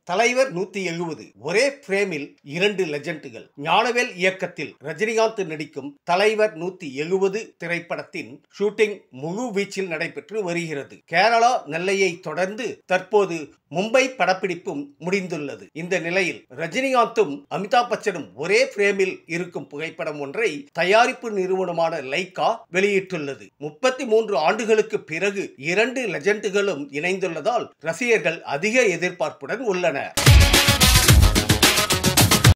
தலைவர் நூத்தி எழுபது ஒரே பிரேமில் இரண்டு லெஜண்டுகள் ஞானவேல் இயக்கத்தில் ரஜினிகாந்த் நடிக்கும் தலைவர் நூத்தி எழுபது திரைப்படத்தின் ஷூட்டிங் முழு வீச்சில் நடைபெற்று வருகிறது கேரளா நெல்லையை தொடர்ந்து தற்போது மும்பை படப்பிடிப்பும் முடிந்துள்ளது இந்த நிலையில் ரஜினிகாந்தும் அமிதாப் பச்சனும் ஒரே பிரேமில் இருக்கும் புகைப்படம் ஒன்றை தயாரிப்பு நிறுவனமான லைகா வெளியிட்டுள்ளது முப்பத்தி மூன்று ஆண்டுகளுக்கு பிறகு இரண்டு லெஜண்டுகளும் இணைந்துள்ளதால் ரசிகர்கள் அதிக எதிர்பார்ப்புடன் உள்ளனர்